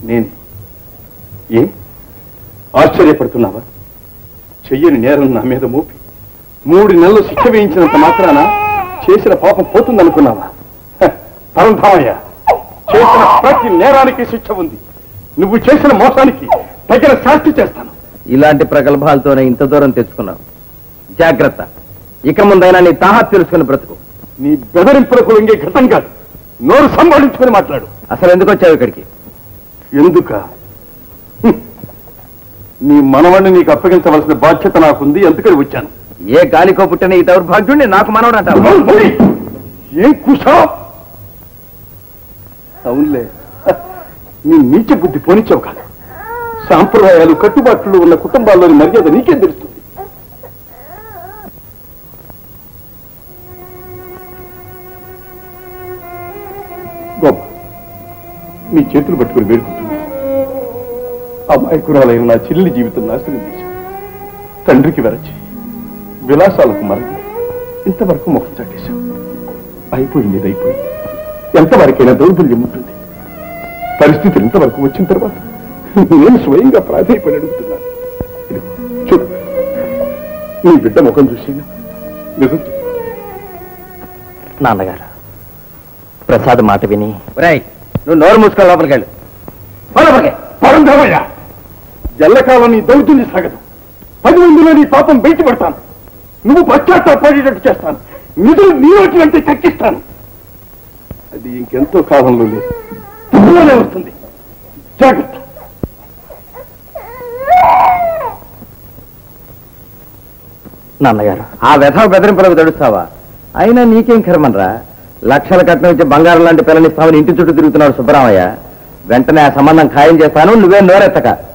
నేను ఏ ఆశ్చర్యపడుతున్నావా చెయ్యని నేరం నా మీద మోపి మూడు నెలలు శిక్ష వేయించినంత మాత్రాన చేసిన పాపం పోతుందనుకున్నావా హ, పరంధామయ్య చేసిన ప్రతి నేరానికి శిక్ష ఉంది నువ్వు చేసిన మోసానికి తగిన శాస్తి చేస్తాను ఇలాంటి ప్రగల్భాలతోనే ఇంత దూరం తెచ్చుకున్నావు జాగ్రత్త ఇక ముందైనా నీ తాహత్ తెలుసుకుని బ్రతుకు నీ బెదరింపులకు లొంగే ఘటం కాదు నోరు సంభాళించుకొని మాట్లాడు అసలు ఎందుకు వచ్చావు ఇక్కడికి ఎందుక హ్మ్. నీ మనవణ్ణి నీకు అప్పగించవలసిన బాధ్యత నాకుంది అందుకని వచ్చాను ఏ గాలికో పుట్టిన ఈ దౌర్భాగ్యుణ్ణి నాకు మనవడు అంటావు నోరు ఏం కూసా అవునులే హ, నీ నీచ బుద్ధి పోనిచ్చావు కాదు సాంప్రదాయాలు కట్టుబాట్లు ఉన్న కుటుంబాల్లోని మర్యాద నీకేం తెలుస్తుంది గొప్ప నీ చేతులు పట్టుకుని వేడుకుంటున్నా అమాయకురాలైన నా చెల్లి జీవితం నాశనం చేశావు తండ్రికి వెరచి విలాసాలకు మరగి ఇంతవరకు ముఖం చాటేశావు అయిపోయింది ఇది అయిపోయింది ఎంతవరకైనా దౌర్బల్యం ఉంటుంది పరిస్థితులు ఇంతవరకు వచ్చిన తర్వాత నేను స్వయంగా ప్రాధాయపడి అడుగుతున్నాను ఇదిగో, చూడు నీ బిడ్డ ముఖం చూసి నిజం చెప్పు. నాన్నగారు ప్రసాద్ మాట విని ఒరేయ్ నువ్వు నోరు మూసుకొని లోపలికి వెళ్ళు పో లోపలికి. పరంధామయ్య ఎల్లకాలం నీ దౌర్జన్య సాగదు పది మందిలో నీ పాపం బయటపడతాను నువ్వు పశ్చాత్తాపడేటట్టు చేస్తాను నిధులు నీ నోటి అంటే కక్కిస్తాను అది ఇంకెంతో కాలంలో లేదు త్వరలోనే వస్తుంది జాగ్రత్త నాన్నగారు ఆ వ్యథ బెదిరింపులకు తడుస్తావా అయినా నీకేం కర్మనరా లక్షల కట్నం ఇచ్చి బంగారం లాంటి పిల్లనిస్తామని ఇంటి చుట్టూ తిరుగుతున్నాడు సుబ్బరామయ్య వెంటనే ఆ సంబంధం ఖాయం చేస్తాను నువ్వే నోరెత్తక